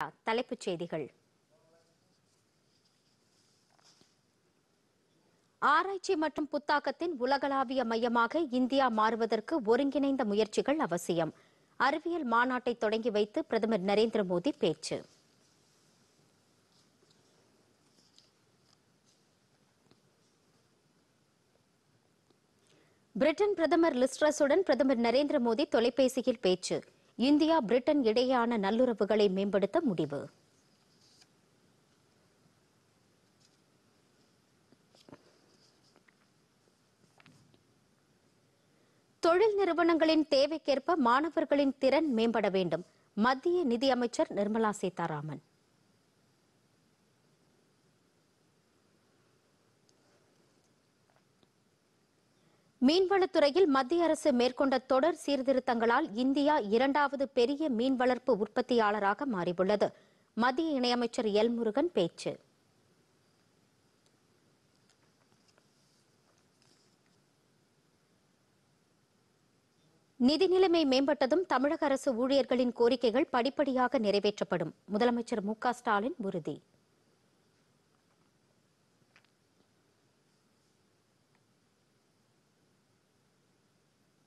தலைப்புச் செய்திகள் ஆராய்ச்சி மற்றும் புத்தாக்கத்தின் உலகளாவிய மையமாக இந்தியா மாறுவதற்கு ஒருங்கிணைந்த முயற்சிகள் அவசியம் அறிவியல் மாநாட்டை தொடங்கி வைத்து பிரதமர் நரேந்திர மோடி பேச்சு பிரிட்டன் பிரதமர் லிஸ்ட்ரஸுடன் பிரதமர் நரேந்திர மோடி தொலைபேசியில் பேச்சு இந்தியா பிரிட்டன் இடையேயான நல்லுறவுகளை மேம்படுத்த முடிவு தொழில் நிறுவனங்களின் தேவைக்கேற்ப மாணவர்களின் திறன் மேம்பட வேண்டும் மத்திய நிதியமைச்சர் நிர்மலா சீதாராமன் மீன்வளத்துறையில் மத்திய அரசு மேற்கொண்ட தொடர் சீர்திருத்தங்களால் இந்தியா இரண்டாவது பெரிய மீன் வளர்ப்பு உற்பத்தியாளராக மாறியுள்ளது மத்திய இணையமைச்சர் எல் முருகன் பேச்சு நிதி நிலைமை மேம்பட்டதும் தமிழக அரசு ஊழியர்களின் கோரிக்கைகள் படிப்படியாக நிறைவேற்றப்படும் முதலமைச்சர் மு க ஸ்டாலின் உறுதி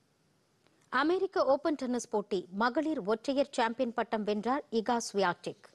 அமெரிக்க ஓபன் டென்னிஸ் போட்டி மகளிர் ஒற்றையர் சாம்பியன் பட்டம் வென்றார் இகா ஸ்வியாடெக்